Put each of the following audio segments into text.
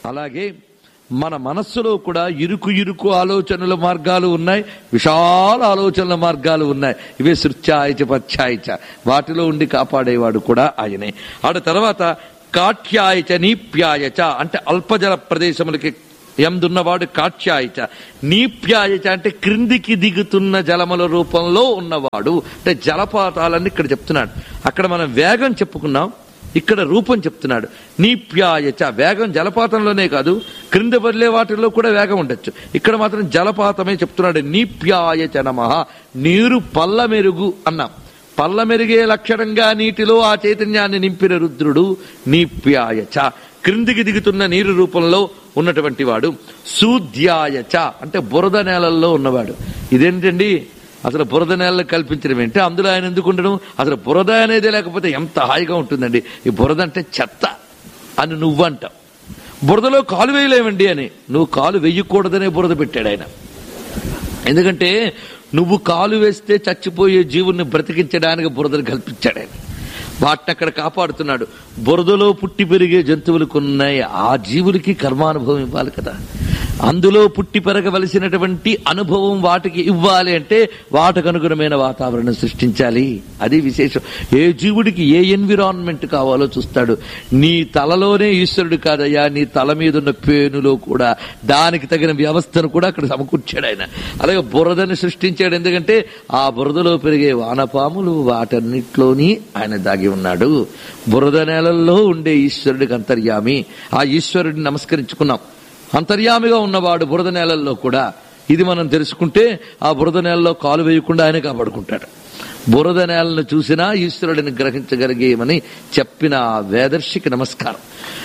అలాగే మన మనస్సులో కూడా ఇరుకు ఇరుకు ఆలోచనల మార్గాలు ఉన్నాయి విశాల ఆలోచనల మార్గాలు ఉన్నాయి ఇవే సృత్యాయచ పచ్చాయచ వాటిలో ఉండి కాపాడేవాడు కూడా ఆయనే ఆడ తర్వాత కాట్యాయచ నీప్యాయచ అంటే అల్పజల ప్రదేశములకి ఎందున్నవాడు కాట్యాయచ నీప్యాయచ అంటే క్రిందికి దిగుతున్న జలముల రూపంలో ఉన్నవాడు అంటే జలపాతాలన్నీ ఇక్కడ చెప్తున్నాడు అక్కడ మనం వేగం చెప్పుకున్నాం ఇక్కడ రూపం చెప్తున్నాడు నీప్యాయచ వేగం జలపాతంలోనే కాదు క్రింద వదిలే వాటిల్లో కూడా వేగం ఉండొచ్చు ఇక్కడ మాత్రం జలపాతమే చెప్తున్నాడు నీప్యాయచ నమః నీరు పల్ల మెరుగు అన్నాం పల్ల మెరిగే లక్షణంగా నీటిలో ఆ చైతన్యాన్ని నింపిన రుద్రుడు నీప్యాయచ క్రిందికి దిగుతున్న నీరు రూపంలో ఉన్నటువంటి వాడు సూద్యాయచ అంటే బురద నేలల్లో ఉన్నవాడు ఇదేంటండి అసలు బురద నేలలో కల్పించడం ఏంటి అందులో ఆయన ఎందుకు ఉండడం అసలు బురద అనేది లేకపోతే ఎంత హాయిగా ఉంటుందండి ఈ బురద అంటే చెత్త అని నువ్వంటావు బురదలో కాలు వేయలేమండి అని నువ్వు కాలు వేయకూడదనే బురద పెట్టాడు ఆయన ఎందుకంటే నువ్వు కాలు వేస్తే చచ్చిపోయే జీవుల్ని బ్రతికించడానికి బురదను కల్పించాడు ఆయన వాటిని అక్కడ కాపాడుతున్నాడు బురదలో పుట్టి పెరిగే జంతువులకు ఉన్నాయి ఆ జీవులకి కర్మానుభవం ఇవ్వాలి కదా అందులో పుట్టి పెరగవలసినటువంటి అనుభవం వాటికి ఇవ్వాలి అంటే వాటికి అనుగుణమైన వాతావరణం సృష్టించాలి అది విశేషం ఏ జీవుడికి ఏ ఎన్విరాన్మెంట్ కావాలో చూస్తాడు నీ తలలోనే ఈశ్వరుడు కాదయ్యా నీ తల మీద ఉన్న పేనులో కూడా దానికి తగిన వ్యవస్థను కూడా అక్కడ సమకూర్చాడు ఆయన అలాగే బురదను సృష్టించాడు ఎందుకంటే ఆ బురదలో పెరిగే వానపాములు వాటన్నిట్లోని ఆయన దాగి ఉన్నాడు బురద నేలల్లో ఉండే ఈశ్వరుడికి అంతర్యామి ఆ ఈశ్వరుడిని నమస్కరించుకున్నాం అంతర్యామిగా ఉన్నవాడు బురద నేలల్లో కూడా ఇది మనం తెలుసుకుంటే ఆ బురద నేలలో కాలు వేయకుండా ఆయన కాపాడుకుంటాడు బురద నేలను చూసినా ఈశ్వరుడిని గ్రహించగలిగేమని చెప్పిన ఆ వేదర్శికి నమస్కారం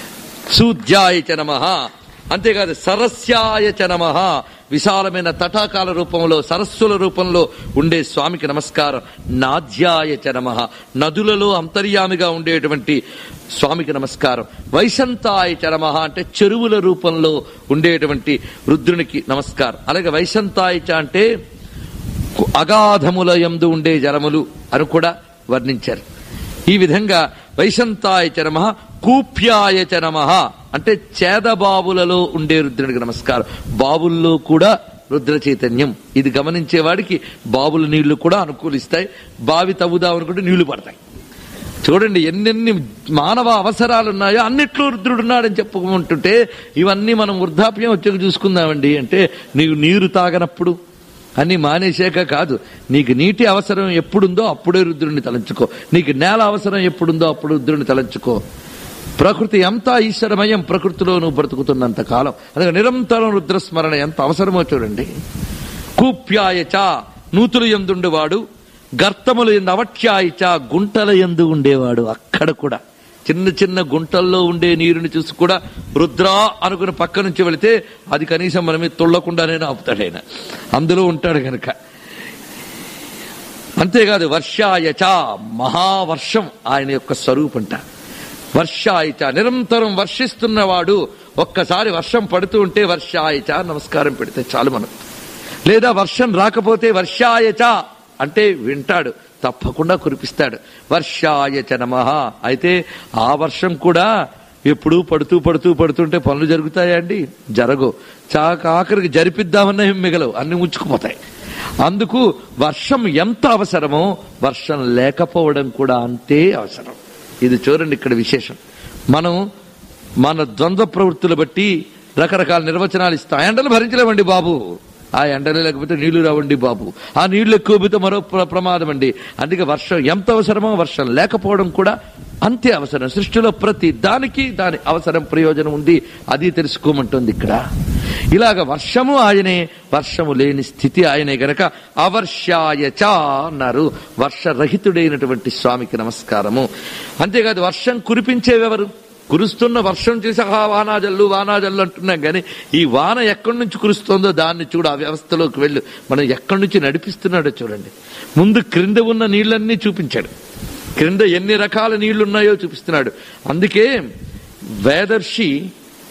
సూద్యాయ చ నమ అంతేకాదు సరస్యాయ చ నమ విశాలమైన తటాకాల రూపంలో సరస్సుల రూపంలో ఉండే స్వామికి నమస్కారం నాద్యాయ చ నమ నదులలో అంతర్యామిగా ఉండేటువంటి స్వామికి నమస్కారం వైశంతాయ చ నమ అంటే చెరువుల రూపంలో ఉండేటువంటి రుద్రునికి నమస్కారం అలాగే వైశంతాయ చ అంటే అగాధముల యందు ఉండే జలములు అని కూడా వర్ణించారు ఈ విధంగా వైశంతాయ చ నమ కూప్యాయ చ నమ అంటే చేదబావులలో ఉండే రుద్రునికి నమస్కారం బావుల్లో కూడా రుద్ర చైతన్యం ఇది గమనించేవాడికి బావుల నీళ్లు కూడా అనుకూలిస్తాయి బావి తవ్వుదాం అనుకుంటే నీళ్లు పడతాయి చూడండి ఎన్నెన్ని మానవ అవసరాలు ఉన్నాయో అన్నిట్లో రుద్రుడున్నాడని చెప్పుకుంటుంటే ఇవన్నీ మనం వృద్ధాప్యం వచ్చాక చూసుకుందామండి అంటే నీకు నీరు తాగనప్పుడు అన్ని మానేశాక కాదు నీకు నీటి అవసరం ఎప్పుడుందో అప్పుడే రుద్రుడిని తలంచుకో నీకు నేల అవసరం ఎప్పుడుందో అప్పుడు రుద్రుడిని తలంచుకో ప్రకృతి ఎంత ఈశ్వరమయం ప్రకృతిలో నువ్వు బ్రతుకుతున్నంత కాలం అందుకే నిరంతరం రుద్రస్మరణ ఎంత అవసరమో చూడండి కూప్యాయచ నూతులు ఎందుండేవాడు గర్తములు ఎందు అవట్యాయచ గుంటల ఎందు ఉండేవాడు అక్కడ కూడా చిన్న చిన్న గుంటల్లో ఉండే నీరుని చూసి కూడా రుద్రా అనుకుని పక్క నుంచి వెళితే అది కనీసం మనమే తుళ్ళకుండానే ఆపుతాడు ఆయన అందులో ఉంటాడు గనక అంతేకాదు వర్షాయచ మహావర్షం ఆయన యొక్క స్వరూపంట వర్షాయచ నిరంతరం వర్షిస్తున్నవాడు ఒక్కసారి వర్షం పడుతూ ఉంటే వర్షాయచ నమస్కారం పెడితే చాలు మనం లేదా వర్షం రాకపోతే వర్షాయచ అంటే వింటాడు తప్పకుండా కురిపిస్తాడు వర్షాయచ నమ అయితే ఆ వర్షం కూడా ఎప్పుడు పడుతూ పడుతూ పడుతుంటే పనులు జరుగుతాయా అండి జరగవు చాక ఆఖరికి జరిపిద్దామన్నా ఏం మిగలవు అన్ని ఉంచుకుపోతాయి అందుకు వర్షం ఎంత అవసరమో వర్షం లేకపోవడం కూడా అంతే అవసరం ఇది చూడండి ఇక్కడ విశేషం మనం మన ద్వంద్వ ప్రవృత్తులు బట్టి రకరకాల నిర్వచనాలు ఇస్తాం ఎండలు భరించలేమండి బాబు ఆ ఎండలు లేకపోతే నీళ్లు రావండి బాబు ఆ నీళ్లు ఎక్కువ పోతే మరో ప్ర- ప్రమాదం అండి అందుకే వర్షం ఎంత అవసరమో వర్షం లేకపోవడం కూడా అంతే అవసరం సృష్టిలో ప్రతి దానికి దాని అవసరం ప్రయోజనం ఉంది అది తెలుసుకోమంటుంది ఇక్కడ ఇలాగ వర్షము ఆయనే వర్షము లేని స్థితి ఆయనే గనక అవర్షాయచ అన్నారు వర్షరహితుడైనటువంటి స్వామికి నమస్కారము అంతేకాదు వర్షం కురిపించేవెవరు కురుస్తున్న వర్షం చూసి ఆ వానాజల్లు వానాజల్లు అంటున్నాం కానీ ఈ వాన ఎక్కడి నుంచి కురుస్తుందో దాన్ని చూడు ఆ వ్యవస్థలోకి వెళ్ళు మనం ఎక్కడి నుంచి నడిపిస్తున్నాడో చూడండి ముందు క్రింద ఉన్న నీళ్ళన్నీ చూపించాడు క్రింద ఎన్ని రకాల నీళ్లు ఉన్నాయో చూపిస్తున్నాడు అందుకే వేదర్షి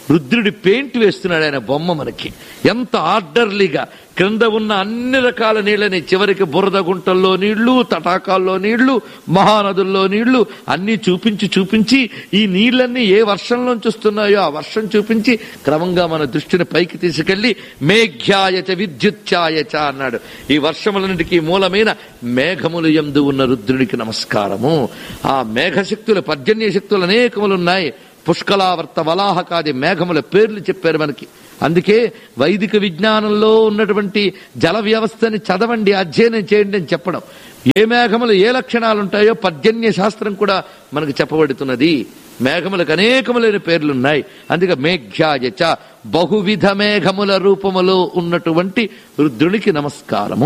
రుద్రుడి పెయింట్ వేస్తున్నాడు ఆయన బొమ్మ మనకి ఎంత ఆర్డర్లీగా క్రింద ఉన్న అన్ని రకాల నీళ్ళని చివరికి బురద గుంటల్లో నీళ్లు తటాకాల్లో నీళ్లు మహానదుల్లో నీళ్లు అన్ని చూపించి చూపించి ఈ నీళ్ళన్నీ ఏ వర్షంలోంచి వస్తున్నాయో ఆ వర్షం చూపించి క్రమంగా మన దృష్టిని పైకి తీసుకెళ్లి మేఘ్యాయచ విద్యుత్యాయచ అన్నాడు ఈ వర్షములన్నిటికీ మూలమైన మేఘములు ఎందు ఉన్న రుద్రుడికి నమస్కారము ఆ మేఘశక్తులు పర్జన్య శక్తులు అనేకములు ఉన్నాయి పుష్కలావర్త వలాహకాది మేఘముల పేర్లు చెప్పారు మనకి అందుకే వైదిక విజ్ఞానంలో ఉన్నటువంటి జల వ్యవస్థని చదవండి అధ్యయనం చేయండి అని చెప్పడం ఏ మేఘములు ఏ లక్షణాలు ఉంటాయో పర్జన్య శాస్త్రం కూడా మనకు చెప్పబడుతున్నది మేఘములకు అనేకములైన పేర్లున్నాయి అందుకే మేఘ్యాయచ బహువిధ మేఘముల రూపములో ఉన్నటువంటి రుద్రునికి నమస్కారము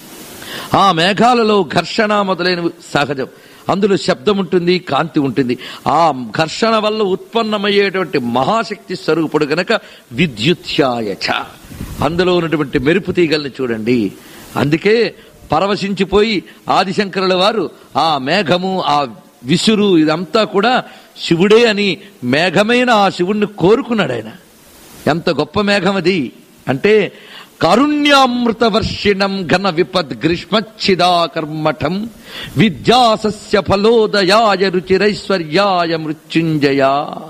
ఆ మేఘాలలో ఘర్షణ మొదలైనవి సహజం అందులో శబ్దం ఉంటుంది కాంతి ఉంటుంది ఆ ఘర్షణ వల్ల ఉత్పన్నమయ్యేటువంటి మహాశక్తి స్వరూపుడు గనక విద్యుత్యాయచ అందులో ఉన్నటువంటి మెరుపు తీగల్ని చూడండి అందుకే పరవశించిపోయి ఆదిశంకరుల వారు ఆ మేఘము ఆ విసురు ఇదంతా కూడా శివుడే అని మేఘమైన ఆ శివుణ్ణి కోరుకున్నాడు ఆయన ఎంత గొప్ప మేఘం అది అంటే కారుణ్యామృత వర్షిణం ఘన విపద్ గ్రీష్మచ్చిదా కర్మఠం విద్యాసస్య ఫలోదయాయ రుచిరైశ్వర్యాయ మృత్యుంజయ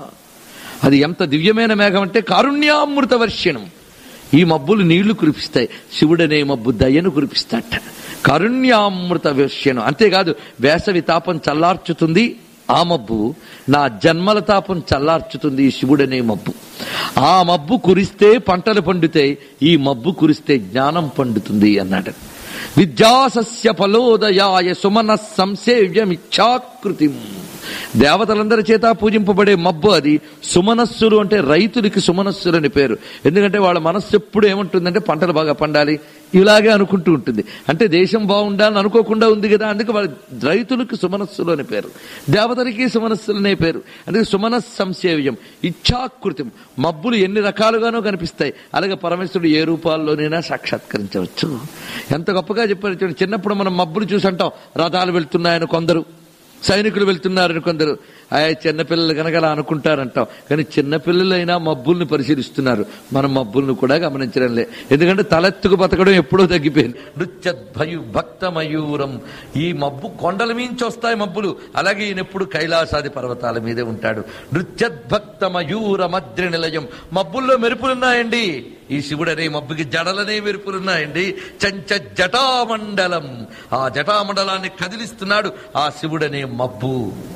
అది ఎంత దివ్యమైన మేఘం అంటే కారుణ్యామృత వర్షిణం ఈ మబ్బులు నీళ్లు కురిపిస్తాయి శివుడనే మబ్బు దయను కురిపిస్తాట కారుణ్యామృత వర్షణం అంతేకాదు వేసవి తాపం చల్లార్చుతుంది ఆ మబ్బు నా జన్మల తాపం చల్లార్చుతుంది ఈ శివుడనే మబ్బు ఆ మబ్బు కురిస్తే పంటలు పండుతాయి ఈ మబ్బు కురిస్తే జ్ఞానం పండుతుంది అన్నాడు విద్యాసస్య ఫలోదయాయ సుమన సంసేవ్యమిచ్ఛాకృతి దేవతలందరి చేత పూజింపబడే మబ్బు అది సుమనస్సులు అంటే రైతులకి సుమనస్సులు అని పేరు ఎందుకంటే వాళ్ళ మనస్సు ఎప్పుడు ఏముంటుందంటే పంటలు బాగా పండాలి ఇలాగే అనుకుంటూ ఉంటుంది అంటే దేశం బాగుండాలని అనుకోకుండా ఉంది కదా అందుకే వాళ్ళ రైతులకు సుమనస్సులు అని పేరు దేవతలకి సుమనస్సులు అనే పేరు అందుకే సుమనస్ సంసేవ్యం ఇచ్ఛాకృతం మబ్బులు ఎన్ని రకాలుగానో కనిపిస్తాయి అలాగే పరమేశ్వరుడు ఏ రూపాల్లోనైనా సాక్షాత్కరించవచ్చు ఎంత గొప్పగా చెప్పారు చూడండి చిన్నప్పుడు మనం మబ్బులు చూసి అంటాం రథాలు వెళ్తున్నాయని కొందరు సైనికులు వెళ్తున్నారని కొందరు ఆయా చిన్నపిల్లలు కనుక అలా అనుకుంటారంటాం కానీ చిన్నపిల్లలైనా మబ్బుల్ని పరిశీలిస్తున్నారు మనం మబ్బుల్ని కూడా గమనించడం లే ఎందుకంటే తలెత్తుకు బతకడం ఎప్పుడో తగ్గిపోయింది నృత్యద్భయు భక్త మయూరం ఈ మబ్బు కొండల మించి వస్తాయి మబ్బులు అలాగే ఈయన ఎప్పుడు కైలాసాది పర్వతాల మీదే ఉంటాడు నృత్యద్భక్త మయూర మద్రి నిలయం మబ్బుల్లో మెరుపులున్నాయండి ఈ శివుడనే మబ్బుకి జడలనే మెరుపులున్నాయండి చంచ జటామండలం ఆ జటామండలాన్ని కదిలిస్తున్నాడు ఆ శివుడనే మబ్బు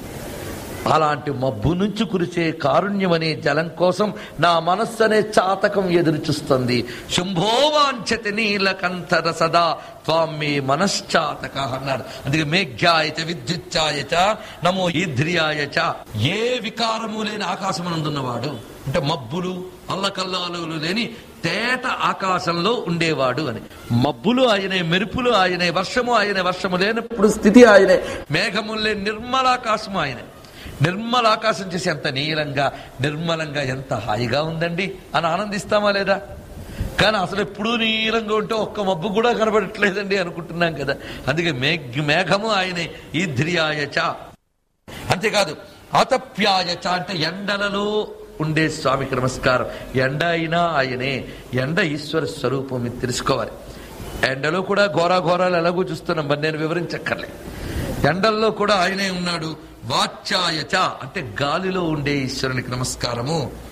అలాంటి మబ్బు నుంచి కురిసే కారుణ్యం అనే జలం కోసం నా మనస్సు అనే చాతకం ఎదురు చూస్తుంది శంభోవాంఛతి నీలకంఠర సదా త్వాం మే మనశ్చాతక అన్నాడు అందుకే మేఘ్యాయచ విద్యుచ్చాయచ నమో ఈధ్రియాయచ ఏ వికారము లేని ఆకాశమనందున్నవాడు అంటే మబ్బులు అల్లకల్లాలు లేని తేట ఆకాశంలో ఉండేవాడు అని మబ్బులు ఆయనే మెరుపులు ఆయనే వర్షము ఆయనే వర్షము లేనప్పుడు స్థితి ఆయనే మేఘములు లేని నిర్మలాకాశము ఆయనే నిర్మల ఆకాశం చేసి ఎంత నీలంగా నిర్మలంగా ఎంత హాయిగా ఉందండి అని ఆనందిస్తామా లేదా కానీ అసలు ఎప్పుడూ నీలంగా ఉంటే ఒక్క మబ్బు కూడా కనబడట్లేదండి అనుకుంటున్నాం కదా అందుకే మేఘ మేఘము ఆయనే ఈధ్రియాయచ అంతేకాదు ఆతప్యాయచ అంటే ఎండలలో ఉండే స్వామికి నమస్కారం ఎండ అయినా ఆయనే ఎండ ఈశ్వర స్వరూపం ఇది తెలుసుకోవాలి ఎండలో కూడా ఘోరా ఘోరాలు ఎలాగో చూస్తున్నాం మరి నేను వివరించక్కర్లే ఎండల్లో కూడా ఆయనే ఉన్నాడు వాచ్యాయచ అంటే గాలిలో ఉండే ఈశ్వరునికి నమస్కారము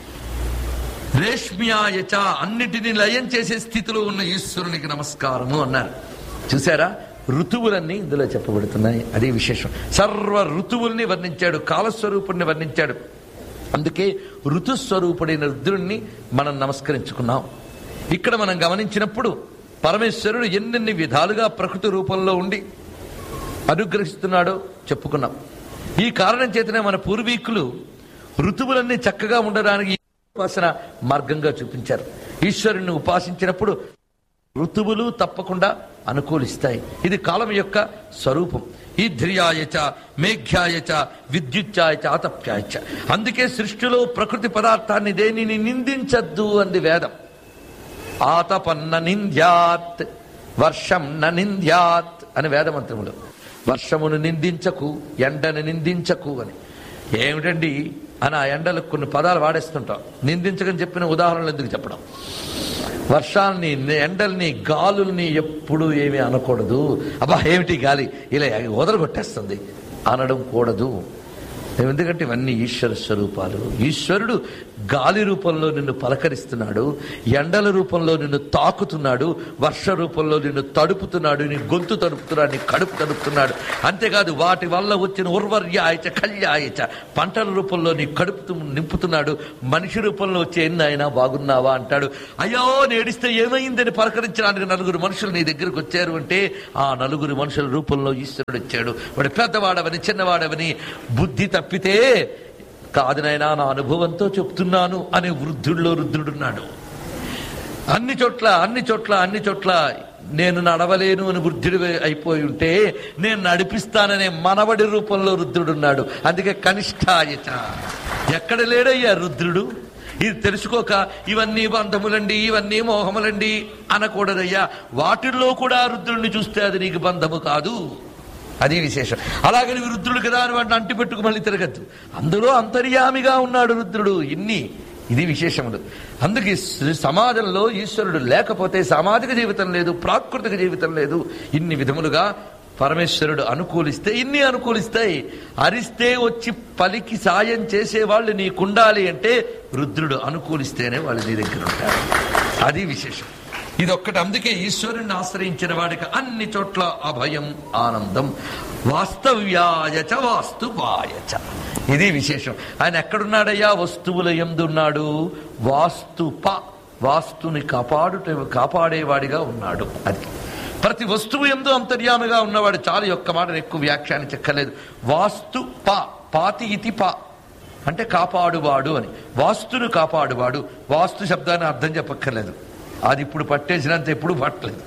రేష్మ్యాయచ అన్నిటిని లయం చేసే స్థితిలో ఉన్న ఈశ్వరునికి నమస్కారము అన్నారు చూసారా ఋతువులన్నీ ఇందులో చెప్పబడుతున్నాయి అదే విశేషం సర్వ ఋతువుల్ని వర్ణించాడు కాలస్వరూపుణ్ణి వర్ణించాడు అందుకే ఋతుస్వరూపుడైన రుద్రుణ్ణి మనం నమస్కరించుకున్నాం ఇక్కడ మనం గమనించినప్పుడు పరమేశ్వరుడు ఎన్నెన్ని విధాలుగా ప్రకృతి రూపంలో ఉండి అనుగ్రహిస్తున్నాడో చెప్పుకున్నాం ఈ కారణం చేతనే మన పూర్వీకులు ఋతువులన్నీ చక్కగా ఉండడానికి ఈ ఉపాసన మార్గంగా చూపించారు ఈశ్వరుణ్ణి ఉపాసించినప్పుడు ఋతువులు తప్పకుండా అనుకూలిస్తాయి ఇది కాలం యొక్క స్వరూపం ఈ ధ్రియాయచ మేఘ్యాయచ విద్యుచ్చాయచ ఆతప్యాయచ అందుకే సృష్టిలో ప్రకృతి పదార్థాన్ని దేనిని నిందించద్దు అంది వేదం ఆతపన్న నింద్యాత్ వర్షం న నింద్యాత్ అని వేదమంత్రములు వర్షమును నిందించకు ఎండను నిందించకు అని ఏమిటండి అని ఆ ఎండలకు కొన్ని పదాలు వాడేస్తుంటాం నిందించకని చెప్పిన ఉదాహరణలు ఎందుకు చెప్పడం వర్షాల్ని ఎండల్ని గాలుల్ని ఎప్పుడు ఏమీ అనకూడదు అబ్బా ఏమిటి గాలి ఇలా వదలగొట్టేస్తుంది అనడం కూడదు ఎందుకంటే ఇవన్నీ ఈశ్వర స్వరూపాలు ఈశ్వరుడు గాలి రూపంలో నిన్ను పలకరిస్తున్నాడు ఎండల రూపంలో నిన్ను తాకుతున్నాడు వర్ష రూపంలో నిన్ను తడుపుతున్నాడు నీ గొంతు తడుపుతున్నాడు నీ కడుపు తడుపుతున్నాడు అంతేకాదు వాటి వల్ల వచ్చిన ఉర్వర్యాయచ కళ్యాయచ పంటల రూపంలో నీ కడుపు నింపుతున్నాడు మనిషి రూపంలో వచ్చే ఎన్ని అయినా బాగున్నావా అంటాడు అయ్యో నేడిస్తే ఏమైందని పలకరించడానికి నలుగురు మనుషులు నీ దగ్గరకు వచ్చారు అంటే ఆ నలుగురు మనుషుల రూపంలో ఈశ్వరుడు వచ్చాడు వాడు పెద్దవాడవని చిన్నవాడవని బుద్ధి తప్పితే కాదు నాయనా నా అనుభవంతో చెప్తున్నాను అనే వృద్ధుల్లో రుద్రుడున్నాడు అన్ని చోట్ల అన్ని చోట్ల అన్ని చోట్ల నేను నడవలేను అని వృద్ధుడు అయిపోయి ఉంటే నేను నడిపిస్తాననే మనవడి రూపంలో రుద్రుడున్నాడు అందుకే కనిష్టాయచ ఎక్కడ లేడయ్యా రుద్రుడు ఇది తెలుసుకోక ఇవన్నీ బంధములండి ఇవన్నీ మోహములండి అనకూడదయ్యా వాటిల్లో కూడా రుద్రుడిని చూస్తే అది నీకు బంధము కాదు అది విశేషం అలాగని రుద్రుడు కదా అని వాడిని అంటి పెట్టుకు మళ్ళీ తిరగద్దు అందులో అంతర్యామిగా ఉన్నాడు రుద్రుడు ఇన్ని ఇది విశేషములు అందుకే స- సమాజంలో ఈశ్వరుడు లేకపోతే సామాజిక జీవితం లేదు ప్రాకృతిక జీవితం లేదు ఇన్ని విధములుగా పరమేశ్వరుడు అనుకూలిస్తే ఇన్ని అనుకూలిస్తాయి అరిస్తే వచ్చి పలికి సాయం చేసేవాళ్ళు నీకుండాలి అంటే రుద్రుడు అనుకూలిస్తేనే వాళ్ళు నీ దగ్గర ఉంటారు అది విశేషం ఇదొక్కటి అందుకే ఈశ్వరుణ్ణి ఆశ్రయించిన వాడికి అన్ని చోట్ల అభయం ఆనందం వాస్తవ్యాయచ వాస్తువాయచ ఇది విశేషం ఆయన ఎక్కడున్నాడయ్యా వస్తువుల ఎందున్నాడు వాస్తుప వాస్తుని కాపాడుట కాపాడేవాడిగా ఉన్నాడు అది ప్రతి వస్తువు ఎందు అంతర్యామిగా ఉన్నవాడు చాలు ఒక్క మాట ఎక్కువ వ్యాఖ్యానం చెక్కలేదు వాస్తు ప పాతి ఇతి ప అంటే కాపాడువాడు అని వాస్తును కాపాడువాడు వాస్తు శబ్దాన్ని అర్థం చెప్పక్కర్లేదు అది ఇప్పుడు పట్టేసినంత ఎప్పుడు పట్టలేదు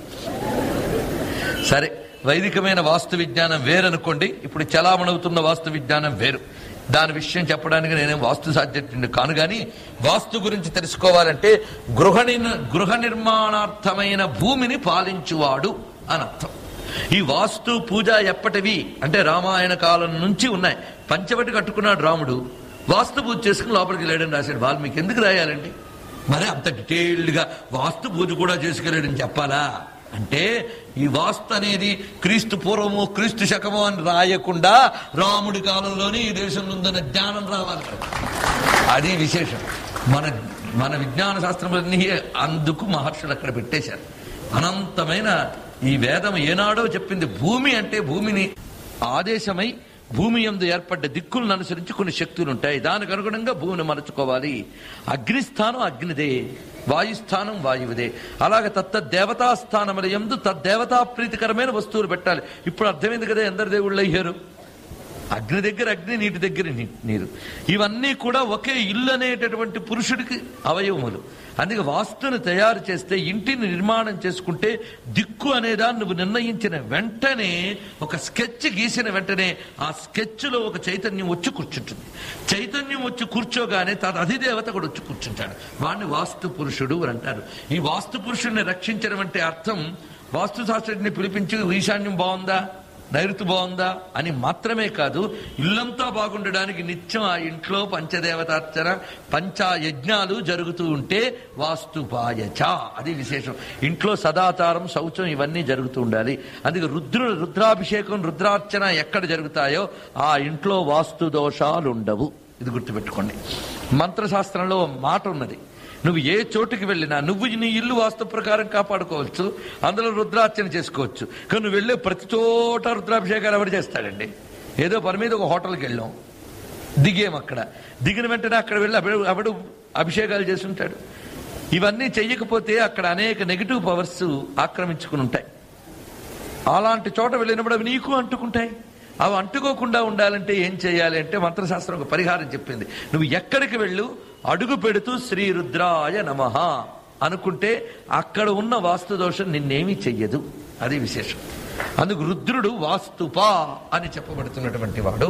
సరే వైదికమైన వాస్తు విజ్ఞానం వేరనుకోండి ఇప్పుడు చలామణవుతున్న వాస్తు విజ్ఞానం వేరు దాని విషయం చెప్పడానికి నేనేం వాస్తు సాధ్యత కాను గాని వాస్తు గురించి తెలుసుకోవాలంటే గృహ నిర్- గృహ నిర్మాణార్థమైన భూమిని పాలించువాడు అని అర్థం ఈ వాస్తు పూజ ఎప్పటివి అంటే రామాయణ కాలం నుంచి ఉన్నాయి పంచవటి కట్టుకున్నాడు రాముడు వాస్తు పూజ చేసుకుని లోపలికి వెళ్ళాడని రాశాడు వాల్మీకి ఎందుకు రాయాలండి మరి అంత డీటెయిల్డ్ గా వాస్తు పూజ కూడా చేసుకెళ్ళాడని చెప్పాలా అంటే ఈ వాస్తు అనేది క్రీస్తు పూర్వము క్రీస్తు శకము అని రాయకుండా రాముడి కాలంలోనే ఈ దేశంలో ఉందన్న జ్ఞానం రావాలి అది విశేషం మన మన విజ్ఞాన శాస్త్రములన్నీ అందుకు మహర్షులు అక్కడ పెట్టేశారు అనంతమైన ఈ వేదం ఏనాడో చెప్పింది భూమి అంటే భూమిని ఆదేశమై భూమి యందు ఏర్పడ్డ దిక్కులను అనుసరించి కొన్ని శక్తులు ఉంటాయి దానికి అనుగుణంగా భూమిని మలుచుకోవాలి అగ్నిస్థానం అగ్నిదే వాయుస్థానం వాయువుదే అలాగే తత్త దేవతా స్థానముల ఎందు తద్దేవతా ప్రీతికరమైన వస్తువులు పెట్టాలి ఇప్పుడు అర్థమైంది కదా ఎందరు దేవుళ్ళు అయ్యారు అగ్ని దగ్గర అగ్ని నీటి దగ్గర నీ- నీరు ఇవన్నీ కూడా ఒకే ఇల్లు అనేటటువంటి పురుషుడికి అవయవములు అందుకే వాస్తుని తయారు చేస్తే ఇంటిని నిర్మాణం చేసుకుంటే దిక్కు అనేదాన్ని నువ్వు నిర్ణయించిన వెంటనే ఒక స్కెచ్ గీసిన వెంటనే ఆ స్కెచ్ లో ఒక చైతన్యం వచ్చి కూర్చుంటుంది చైతన్యం వచ్చి కూర్చోగానే తన అధిదేవత కూడా వచ్చి కూర్చుంటాడు వాడిని వాస్తు పురుషుడు అని అంటారు ఈ వాస్తు పురుషుడిని రక్షించడం అంటే అర్థం వాస్తు శాస్త్రుడిని పిలిపించి ఈశాన్యం బాగుందా నైరుతి బాగుందా అని మాత్రమే కాదు ఇల్లంతా బాగుండడానికి నిత్యం ఆ ఇంట్లో పంచదేవతార్చన పంచాయజ్ఞాలు జరుగుతూ ఉంటే వాస్తుపాయచ అది విశేషం ఇంట్లో సదాచారం శౌచం ఇవన్నీ జరుగుతూ ఉండాలి అందుకే రుద్రు రుద్రాభిషేకం రుద్రార్చన ఎక్కడ జరుగుతాయో ఆ ఇంట్లో వాస్తు దోషాలు ఉండవు ఇది గుర్తుపెట్టుకోండి మంత్రశాస్త్రంలో ఓ మాట ఉన్నది నువ్వు ఏ చోటుకి వెళ్ళినా నువ్వు నీ ఇల్లు వాస్తు ప్రకారం కాపాడుకోవచ్చు అందులో రుద్రార్చన చేసుకోవచ్చు కానీ నువ్వు వెళ్ళే ప్రతి చోట రుద్రాభిషేకాలు ఎవరు చేస్తాడండి ఏదో పని మీద ఒక హోటల్కి వెళ్ళాం దిగాం అక్కడ దిగిన వెంటనే అక్కడ వెళ్ళి అప్పుడు అప్పుడు అభిషేకాలు చేసి ఉంటాడు ఇవన్నీ చెయ్యకపోతే అక్కడ అనేక నెగిటివ్ పవర్స్ ఆక్రమించుకుని ఉంటాయి అలాంటి చోట వెళ్ళినప్పుడు అవి నీకు అంటుకుంటాయి అవి అంటుకోకుండా ఉండాలంటే ఏం చేయాలి అంటే మంత్రశాస్త్రం ఒక పరిహారం చెప్పింది నువ్వు ఎక్కడికి వెళ్ళు అడుగు పెడుతూ శ్రీ రుద్రాయ నమః అనుకుంటే అక్కడ ఉన్న వాస్తు దోషం నిన్నేమీ చెయ్యదు అది విశేషం అందుకు రుద్రుడు వాస్తుపా అని చెప్పబడుతున్నటువంటి వాడు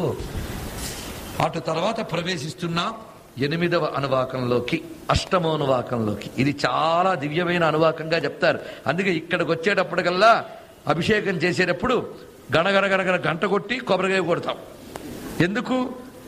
అటు తర్వాత ప్రవేశిస్తున్న ఎనిమిదవ అనువాకంలోకి అష్టమో అనువాకంలోకి ఇది చాలా దివ్యమైన అనువాకంగా చెప్తారు అందుకే ఇక్కడికి వచ్చేటప్పటికల్లా అభిషేకం చేసేటప్పుడు గణగణ గణగణ గంట కొట్టి కొబ్బరికాయ కొడతాం ఎందుకు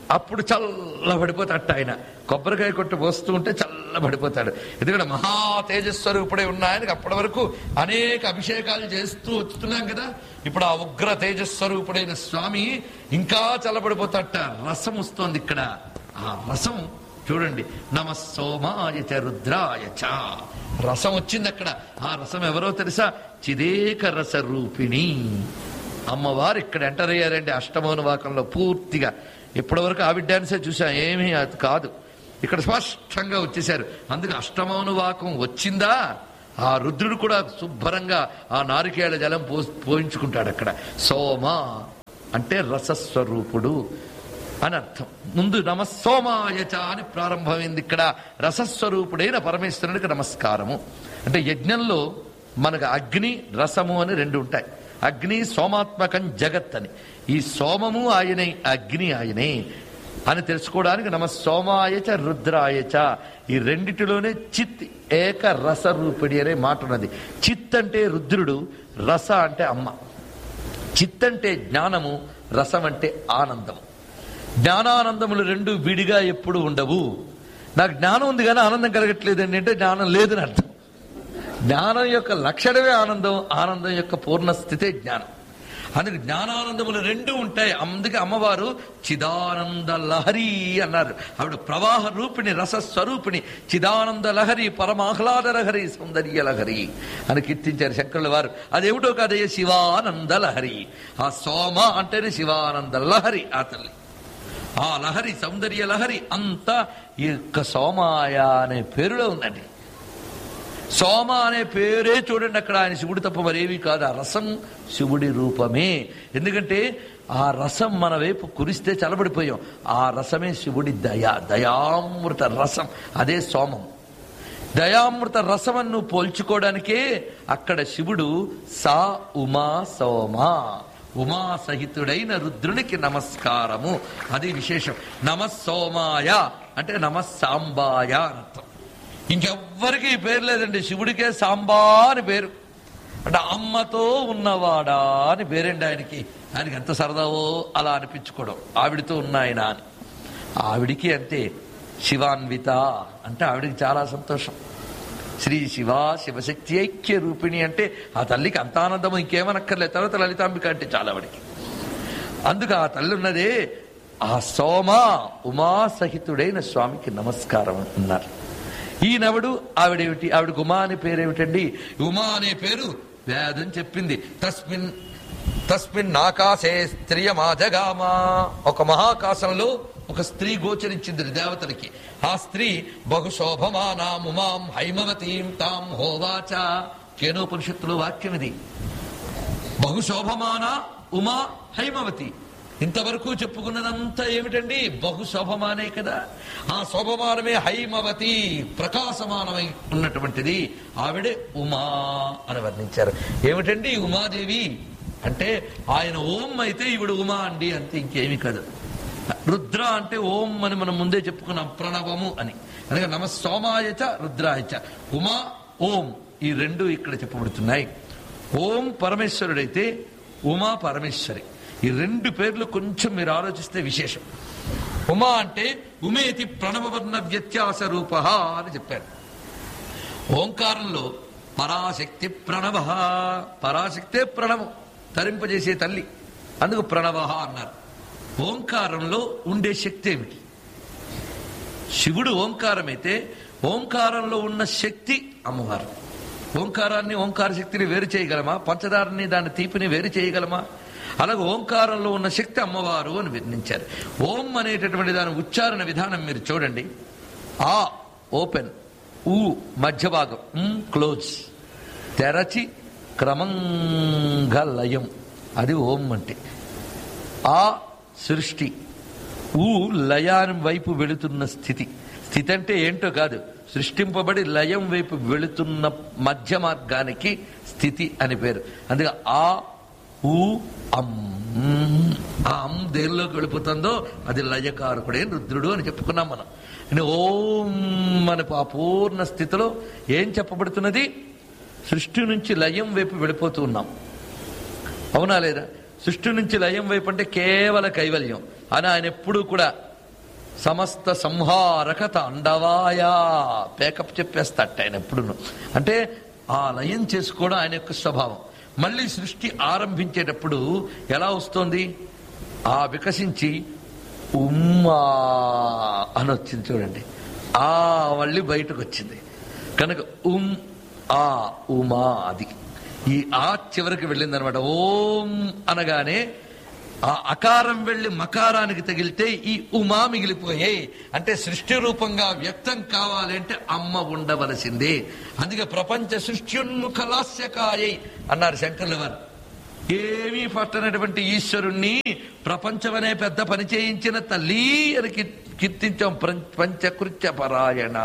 అప్పుడు చల్లబడిపోతాడు ఆయన కొబ్బరికాయ కొట్టు పోస్తూ ఉంటే చల్లబడిపోతాడు ఎందుకంటే మహా తేజస్వరూపుడే ఉన్న ఆయనకి అప్పటి వరకు అనేక అభిషేకాలు చేస్తూ వస్తున్నాం కదా ఇప్పుడు ఆ ఉగ్ర తేజస్వరూపుడైన స్వామి ఇంకా చల్లబడిపోతాట రసం వస్తోంది ఇక్కడ ఆ రసం చూడండి నమ సోమాయ చ రుద్రాయ చ రసం వచ్చింది అక్కడ ఆ రసం ఎవరో తెలుసా చిదేక రస రూపిణి అమ్మవారు ఇక్కడ ఎంటర్ అయ్యారండి అష్టమోనువాకంలో పూర్తిగా ఇప్పటివరకు ఆవిడ డాన్సే చూసా ఏమీ అది కాదు ఇక్కడ స్పష్టంగా వచ్చేసారు అందుకే అష్టమోనువాకం వచ్చిందా ఆ రుద్రుడు కూడా శుభ్రంగా ఆ నారికేళ జలం పో పోయించుకుంటాడు అక్కడ సోమ అంటే రసస్వరూపుడు అని అర్థం ముందు నమస్సోమాయచ అని ప్రారంభమైంది ఇక్కడ రసస్వరూపుడైన పరమేశ్వరునికి నమస్కారము అంటే యజ్ఞంలో మనకు అగ్ని రసము అని రెండు ఉంటాయి అగ్ని సోమాత్మకం జగత్ అని ఈ సోమము ఆయనే అగ్ని ఆయనే అని తెలుసుకోవడానికి నమ సోమాయచ రుద్రాయచ ఈ రెండిటిలోనే చిత్ ఏక రస రూపిడి అనే మాట ఉన్నది చిత్ అంటే రుద్రుడు రస అంటే అమ్మ చిత్ అంటే జ్ఞానము రసం అంటే ఆనందం జ్ఞానానందములు రెండు విడిగా ఎప్పుడు ఉండవు నాకు జ్ఞానం ఉంది కానీ ఆనందం కలగట్లేదండి అంటే జ్ఞానం లేదని అర్థం జ్ఞానం యొక్క లక్షణమే ఆనందం ఆనందం యొక్క పూర్ణ స్థితే జ్ఞానం అందుకే జ్ఞానానందములు రెండు ఉంటాయి అందుకే అమ్మవారు చిదానంద లహరి అన్నారు ఆవిడ ప్రవాహ రూపిణి రస స్వరూపిణి చిదానంద లహరి పరమాహ్లాద లహరి సౌందర్య లహరి అని కీర్తించారు శంకరుల వారు అదేమిటో కాదయ్య శివానంద లహరి ఆ సోమ అంటేనే శివానంద లహరి ఆ తల్లి ఆ లహరి సౌందర్య లహరి అంతా ఈ యొక్క సోమాయ అనే పేరులో ఉందండి సోమ అనే పేరే చూడండి అక్కడ ఆయన శివుడు తప్ప మరేవి కాదు ఆ రసం శివుడి రూపమే ఎందుకంటే ఆ రసం మన వైపు కురిస్తే చలబడిపోయాం ఆ రసమే శివుడి దయ దయామృత రసం అదే సోమం దయామృత రసమని నువ్వు పోల్చుకోవడానికే అక్కడ శివుడు సా ఉమా సోమ ఉమా సహితుడైన రుద్రునికి నమస్కారము అది విశేషం నమస్సోమాయ అంటే నమస్సాంబాయ అని అర్థం ఇంకెవ్వరికి ఈ పేరు లేదండి శివుడికే సాంబా అని పేరు అంటే అమ్మతో ఉన్నవాడా అని పేరండి ఆయనకి ఆయనకి ఎంత సరదావో అలా అనిపించుకోవడం ఆవిడతో ఉన్న ఆయన అని ఆవిడికి అంతే శివాన్విత అంటే ఆవిడికి చాలా సంతోషం శ్రీ శివ శివశక్తి ఐక్య రూపిణి అంటే ఆ తల్లికి అంత ఆనందం ఇంకేమనక్కర్లేదు తర్వాత లలితాంబిక అంటే చాలా ఆవిడికి అందుకు ఆ తల్లి ఉన్నదే ఆ సోమ ఉమా సహితుడైన స్వామికి నమస్కారం అన్నారు ఈయనవడు ఆవిడేమిటి ఆవిడ ఉమా అనే పేరేమిటండి ఉమా అనే పేరు వేదం చెప్పింది తస్మిన్ తస్మిన్ ఆకాశే స్త్రియమాజగామా ఒక మహాకాశంలో ఒక స్త్రీ గోచరించింది దేవతలకి ఆ స్త్రీ బహుశోభమానాం ఉమాం హైమవతీం తాం హోవాచ కేనోపనిషత్తులో వాక్యం ఇది బహుశోభమాన ఉమా హైమవతి ఇంతవరకు చెప్పుకున్నదంతా ఏమిటండి బహుశోభమానే కదా ఆ శోభమానమే హైమవతి ప్రకాశమానమై ఉన్నటువంటిది ఆవిడే ఉమా అని వర్ణించారు ఏమిటండి ఈ ఉమాదేవి అంటే ఆయన ఓం అయితే ఈవిడ ఉమా అండి అంతే ఇంకేమీ కాదు రుద్ర అంటే ఓం అని మనం ముందే చెప్పుకున్నాం ప్రణవము అని అనగా నమ సోమాయచ రుద్రాయచ ఉమా ఓం ఈ రెండు ఇక్కడ చెప్పబడుతున్నాయి ఓం పరమేశ్వరుడైతే ఉమా పరమేశ్వరి ఈ రెండు పేర్లు కొంచెం మీరు ఆలోచిస్తే విశేషం ఉమా అంటే ఉమేతి ప్రణవవర్ణ వ్యత్యాస రూప అని చెప్పారు ఓంకారంలో పరాశక్తి ప్రణవ పరాశక్తే ప్రణవం తరింపజేసే తల్లి అందుకు ప్రణవ అన్నారు ఓంకారంలో ఉండే శక్తి ఏమిటి శివుడు ఓంకారమైతే ఓంకారంలో ఉన్న శక్తి అమ్మవారు ఓంకారాన్ని ఓంకార శక్తిని వేరు చేయగలమా పంచదారని దాని తీపిని వేరు చేయగలమా అలాగే ఓంకారంలో ఉన్న శక్తి అమ్మవారు అని వర్ణించారు ఓం అనేటటువంటి దాని ఉచ్చారణ విధానం మీరు చూడండి ఆ ఓపెన్ ఊ మధ్య భాగం ఉమ్, క్లోజ్ తెరచి క్రమంగా లయం అది ఓం అంటే ఆ సృష్టి ఊ లయాన్ వైపు వెళుతున్న స్థితి స్థితి అంటే ఏంటో కాదు సృష్టింపబడి లయం వైపు వెళుతున్న మధ్య మార్గానికి స్థితి అని పేరు అందుకే ఆ ఊ అమ్ ఆ అమ్ దేనిలోకి వెళ్ళిపోతుందో అది లయకారకుడే రుద్రుడు అని చెప్పుకున్నాం మనం అంటే ఓం మన ఆ పూర్ణ స్థితిలో ఏం చెప్పబడుతున్నది సృష్టి నుంచి లయం వైపు వెళ్ళిపోతూ ఉన్నాం అవునా లేదా సృష్టి నుంచి లయం వైపు అంటే కేవల కైవల్యం అని ఆయన ఎప్పుడూ కూడా సమస్త సంహారక తాండవాయ పేకప్ చెప్పేస్తాట ఆయన ఎప్పుడును అంటే ఆ లయం చేసుకోవడం ఆయన యొక్క స్వభావం మళ్ళీ సృష్టి ఆరంభించేటప్పుడు ఎలా వస్తుంది ఆ వికసించి ఉమ్మా అని వచ్చింది చూడండి ఆ మళ్ళీ బయటకు వచ్చింది కనుక ఉమ్ ఆ ఉమా అది ఈ ఆ చివరికి వెళ్ళింది అనమాట ఓం అనగానే ఆ అకారం వెళ్ళి మకారానికి తగిలితే ఈ ఉమా మిగిలిపోయాయి అంటే సృష్టి రూపంగా వ్యక్తం కావాలి అంటే అమ్మ ఉండవలసిందే అందుకే ప్రపంచ సృష్ట్యున్ముఖ లాస్యకాయై అన్నారు శంకర్ల వారు ఏమీ పట్టనటువంటి ఈశ్వరుణ్ణి ప్రపంచమనే పెద్ద పని చేయించిన తల్లి అని కీ- కీర్తించాం ప్రం- పంచకృత్య పరాయణ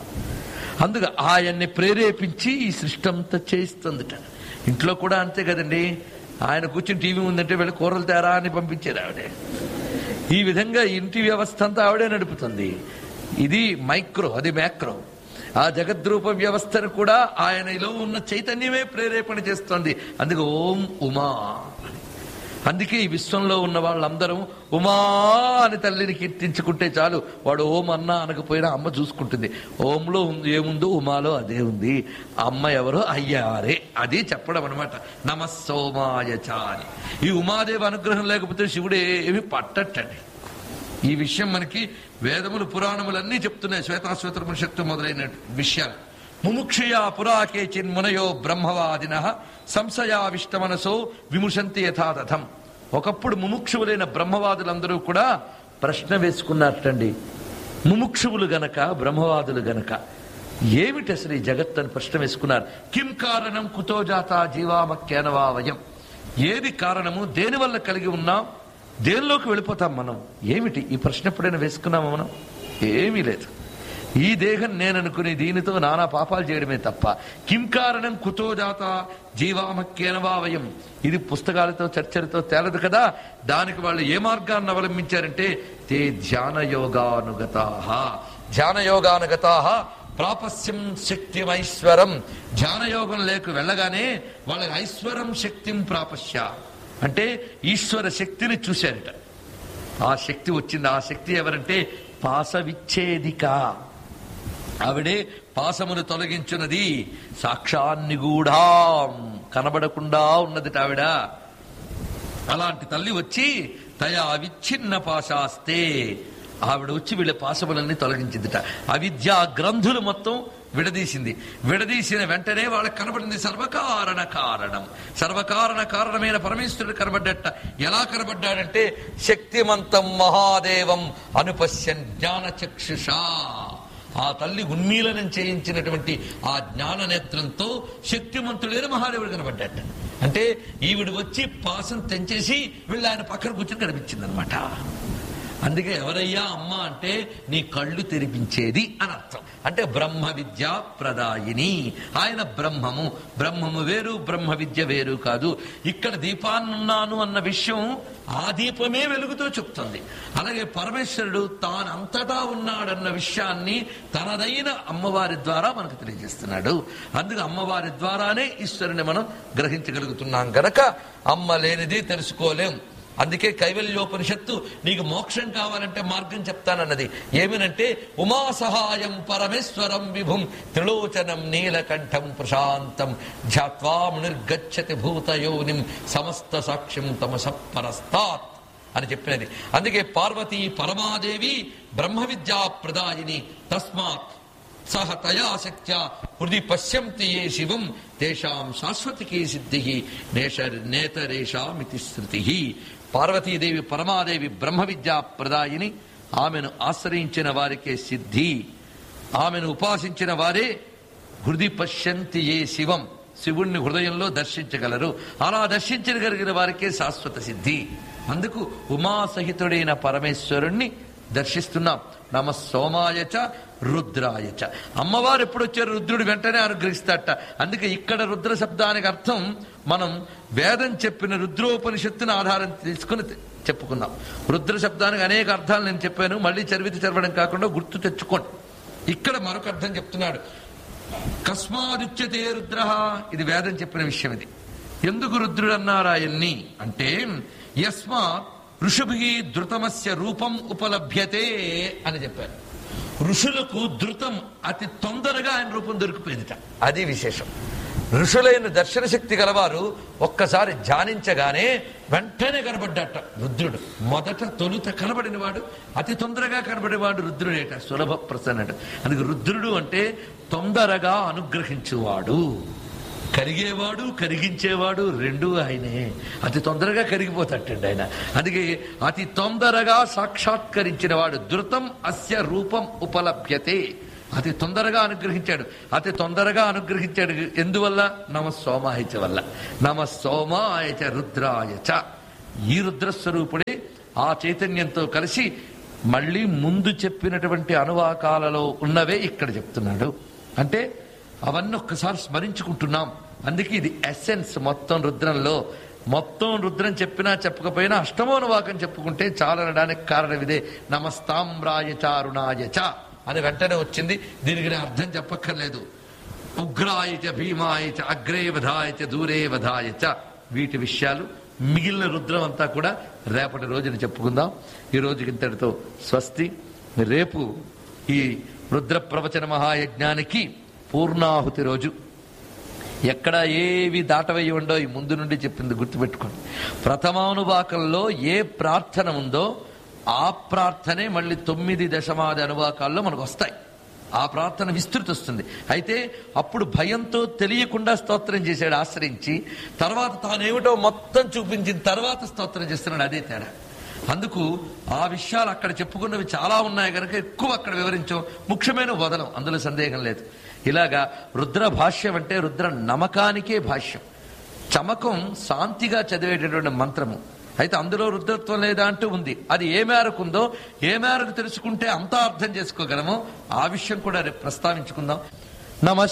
అందుకు ఆయన్ని ప్రేరేపించి ఈ సృష్టి అంతా చేయిస్తుందిట ఇంట్లో కూడా అంతే కదండి ఆయన కూర్చుని టీవీ ఉందంటే వెళ్ళి కూరలు తేరా అని పంపించేది ఆవిడే ఈ విధంగా ఇంటి వ్యవస్థ అంతా ఆవిడే నడుపుతుంది ఇది మైక్రో అది మ్యాక్రో ఆ జగద్రూప వ్యవస్థను కూడా ఆయనలో ఉన్న చైతన్యమే ప్రేరేపణ చేస్తోంది అందుకే ఓం ఉమా అని. అందుకే ఈ విశ్వంలో ఉన్న వాళ్ళందరం ఉమా అని తల్లిని కీర్తించుకుంటే చాలు వాడు ఓం అన్నా అనకపోయినా అమ్మ చూసుకుంటుంది ఓంలో ఉంది- ఏముందో ఉమాలో అదే ఉంది అమ్మ ఎవరో అయ్యారే అది చెప్పడం అనమాట నమస్సోమాయ చ అని ఈ ఉమాదేవి అనుగ్రహం లేకపోతే శివుడు ఏమి పట్టట్టండి ఈ విషయం మనకి వేదములు పురాణములన్నీ చెప్తున్నాయి శ్వేతాశ్వేత ఉపనిషత్తు మొదలైన విషయాలు ముముక్షయా పురాకే చిన్మునయో బ్రహ్మవాదిన సంశయావిష్టమనసో విముషంతి యథాతథం ఒకప్పుడు ముముక్షువులైన బ్రహ్మవాదులందరూ కూడా ప్రశ్న వేసుకున్నట్టండి ముముక్షువులు గనక బ్రహ్మవాదులు గనక ఏమిటి అసలు ఈ జగత్ అని ప్రశ్న వేసుకున్నారు కిం కారణం కుతో జాత జీవామక్కేనవా వయం ఏది కారణము దేని వల్ల కలిగి ఉన్నాం దేనిలోకి వెళ్ళిపోతాం మనం ఏమిటి ఈ ప్రశ్న ఎప్పుడైనా వేసుకున్నామా మనం ఏమీ లేదు ఈ దేహం నేననుకుని దీనితో నానా పాపాలు చేయడమే తప్ప కిం కారణం కుతో జాత జీవామక్కేనవా వయం ఇది పుస్తకాలతో చర్చలతో తేలదు కదా దానికి వాళ్ళు ఏ మార్గాన్ని అవలంబించారంటే తే ధ్యాన యోగానుగతా ధ్యాన యోగానుగతా ప్రాపస్యం శక్తిం ఐశ్వరం ధ్యానయోగం లేకు వెళ్ళగానే వాళ్ళకి ఐశ్వరం శక్తిం ప్రాపశ్య అంటే ఈశ్వర శక్తిని చూశారట ఆ శక్తి వచ్చింది ఆ శక్తి ఎవరంటే పాస విచ్ఛేదిక ఆవిడే పాసమును తొలగించున్నది సాక్షాన్నిగూఢాం కనబడకుండా ఉన్నది ఆవిడ అలాంటి తల్లి వచ్చి తయా విచ్ఛిన్న పాశాస్తే ఆవిడ వచ్చి వీళ్ళ పాశములన్నీ తొలగించిందిట అవిద్యా గ్రంథులు మొత్తం విడదీసింది విడదీసిన వెంటనే వాళ్ళకి కనబడింది సర్వకారణ కారణం సర్వకారణ కారణమైన పరమేశ్వరుడు కనబడ్డట ఎలా కనబడ్డాడంటే శక్తిమంతం మహాదేవం అనుపశ్యన్ జ్ఞాన చక్షుషా ఆ తల్లి ఉన్మీలనం చేయించినటువంటి ఆ జ్ఞాన నేత్రంతో శక్తిమంతుడైన మహాదేవుడు కనబడ్డట అంటే ఈవిడ వచ్చి పాసం తెంచేసి వీళ్ళు ఆయన పక్కన కూర్చొని కనిపించింది అనమాట అందుకే ఎవరయ్యా అమ్మ అంటే నీ కళ్ళు తెరిపించేది అని అర్థం అంటే బ్రహ్మ విద్య ప్రదాయిని ఆయన బ్రహ్మము బ్రహ్మము వేరు బ్రహ్మ విద్య వేరు కాదు ఇక్కడ దీపాన్నున్నాను అన్న విషయం ఆ దీపమే వెలుగుతూ చెప్తుంది అలాగే పరమేశ్వరుడు తాను అంతటా ఉన్నాడన్న విషయాన్ని తనదైన అమ్మవారి ద్వారా మనకు తెలియజేస్తున్నాడు అందుకు అమ్మవారి ద్వారానే ఈశ్వరుని మనం గ్రహించగలుగుతున్నాం గనక అమ్మ లేనిది తెలుసుకోలేం అందుకే కైవల్యోపనిషత్తు నీకు మోక్షం కావాలంటే మార్గం చెప్తానన్నది ఏమినంటే ఉమా సహాయం పరమేశ్వరం విభుం త్రిలోచనం నీలకంఠం ప్రశాంతం ధ్యాత్వా నిర్గచ్చతి భూతయోనిం సమస్త సాక్ష్యం తమస పరస్తాత్ అని చెప్పినది అందుకే పార్వతీ పరమాదేవి బ్రహ్మ విద్యా ప్రదాయిని తస్మాత్ సహ తయా శక్త్యా హృది పశ్యంతి ఏ శివం తేషాం శాశ్వతికి సిద్ధి నేష నేతరేషామితి శృతి పార్వతీదేవి పరమాదేవి బ్రహ్మ విద్యా ప్రదాయిని ఆమెను ఆశ్రయించిన వారికే సిద్ధి ఆమెను ఉపాసించిన వారే హృది పశ్యంతి ఏ శివం శివుణ్ణి హృదయంలో దర్శించగలరు అలా దర్శించగలిగిన వారికే శాశ్వత సిద్ధి అందుకు ఉమాసహితుడైన పరమేశ్వరుణ్ణి దర్శిస్తున్నాం నమ సోమాయచ రుద్రాయచ అమ్మవారు ఎప్పుడు వచ్చారు రుద్రుడు వెంటనే అనుగ్రహిస్తాట అందుకే ఇక్కడ రుద్ర శబ్దానికి అర్థం మనం వేదం చెప్పిన రుద్రోపనిషత్తుని ఆధారం తీసుకుని తె- చెప్పుకున్నాం రుద్ర శబ్దానికి అనేక అర్థాలు నేను చెప్పాను మళ్ళీ చరివితి చదవడం కాకుండా గుర్తు తెచ్చుకోండి ఇక్కడ మరొక అర్థం చెప్తున్నాడు కస్మాదుచ్యతే రుద్ర ఇది వేదం చెప్పిన విషయం ఇది ఎందుకు రుద్రుడు అన్నారు ఆయన్ని అంటే యస్మాత్ ఋషుభి ధృతమస్య రూపం ఉపలభ్యతే అని చెప్పారు ఋషులకు ధృతం అతి తొందరగా ఆయన రూపం దొరికిపోయిందిట అది విశేషం ఋషులైన దర్శన శక్తి గలవారు ఒక్కసారి ధ్యానించగానే వెంటనే కనబడ్డట రుద్రుడు మొదట తొలుత కనబడినవాడు అతి తొందరగా కనబడేవాడు రుద్రుడేట సులభ ప్రసన్నుడు అందుకే రుద్రుడు అంటే తొందరగా అనుగ్రహించువాడు కరిగేవాడు కరిగించేవాడు రెండు ఆయనే అతి తొందరగా కరిగిపోతాటండి ఆయన అందుకే అతి తొందరగా సాక్షాత్కరించిన వాడు ధృతం అస్య రూపం ఉపలభ్యతే అతి తొందరగా అనుగ్రహించాడు అతి తొందరగా అనుగ్రహించాడు ఎందువల్ల నమ సోమాయచ వల్ల నమ సోమాయచ రుద్రాయచ ఈ రుద్రస్వరూపుడే ఆ చైతన్యంతో కలిసి మళ్ళీ ముందు చెప్పినటువంటి అనువాకాలలో ఉన్నవే ఇక్కడ చెప్తున్నాడు అంటే అవన్నీ ఒక్కసారి స్మరించుకుంటున్నాం అందుకే ఇది ఎసెన్స్ మొత్తం రుద్రంలో మొత్తం రుద్రం చెప్పినా చెప్పకపోయినా అష్టమోనువాకం చెప్పుకుంటే చాలనడానికి కారణం ఇదే నమస్తామ్రాయ చారుణాయ చ అని వెంటనే వచ్చింది దీనికి నేను అర్థం చెప్పక్కర్లేదు ఉగ్రాయ చ భీమాయ చ అగ్రే వధాయ చ దూరే వధాయ చ వీటి విషయాలు మిగిలిన రుద్రం అంతా కూడా రేపటి రోజున చెప్పుకుందాం ఈ రోజుకి ఇంతటితో స్వస్తి రేపు ఈ రుద్ర ప్రవచన మహాయజ్ఞానికి పూర్ణాహుతి రోజు ఎక్కడ ఏవి దాటవేయి ఉండో ఈ ముందు నుండి చెప్పింది గుర్తుపెట్టుకోండి ప్రథమానువాకంలో ఏ ప్రార్థన ఉందో ఆ ప్రార్థనే మళ్ళీ తొమ్మిది దశమాది అనువాకాల్లో మనకు వస్తాయి ఆ ప్రార్థన విస్తృతి వస్తుంది అయితే అప్పుడు భయంతో తెలియకుండా స్తోత్రం చేశాడు ఆశ్రయించి తర్వాత తానేమిటో మొత్తం చూపించిన తర్వాత స్తోత్రం చేస్తున్నాడు అదే తేడా అందుకు ఆ విషయాలు అక్కడ చెప్పుకున్నవి చాలా ఉన్నాయి కనుక ఎక్కువ అక్కడ వివరించాం ముఖ్యమైన వదలం అందులో సందేహం లేదు ఇలాగా రుద్ర భాష్యం అంటే రుద్ర నమకానికే భాష్యం చమకం శాంతిగా చదివేటటువంటి మంత్రము అయితే అందులో రుద్రత్వం లేదా అంటూ ఉంది అది ఏ మేరకు ఉందో ఏ మేరకు తెలుసుకుంటే అంతా అర్థం చేసుకోగలమో ఆ విషయం కూడా రేపు ప్రస్తావించుకుందాం నమ